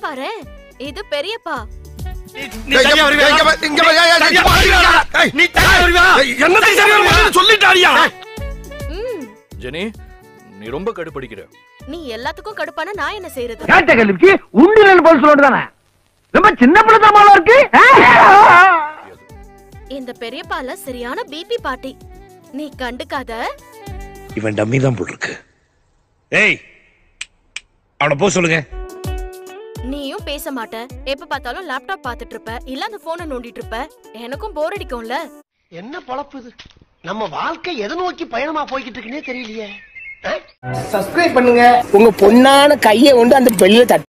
பாரு இது பெரியப்பா நீ தனியா வருவியா? இங்க வா, இங்க வா, ஏய், ஏய், தனியா இங்க வா, வருவியா? ஏய், நீ தனியா வருவியா? ஏய், என்னத்துக்கு தனியா வருவியா? சொல்லிட்டாடியா ம் ஜெனி நீ ரொம்ப கடுப்படிக்கிற நீ எல்லாத்துக்கும் கடுப்பான நான் என்ன செய்யறது கேட்ட கேள்விக்கு உண்டு ரெண்டு பதில் சொல்ல தானே ரொம்ப சின்ன பிள்ளை தான் இருக்கு இந்த பெரியப்பால சரியான பிபி பாட்டி நீ கண்டுக்காத இவன் டம்மி தான் போல் இருக்கு ஏய் அவனை போக சொல்லுங்க நீயும் பேச மாட்ட எப்ப பார்த்தாலும் லேப்டாப் பார்த்துட்டு இருப்ப இல்ல அந்த போனை நோண்டிட்டு இருப்ப எனக்கும் போர் அடிக்கும்ல என்ன பொழப்பு இது நம்ம வாழ்க்கை எதை நோக்கி பயணமா போய்கிட்டு இருக்குன்னே தெரியலையே சப்ஸ்கிரைப் பண்ணுங்க உங்க பொண்ணான கையை கொண்டு அந்த பெல்ல தட்டு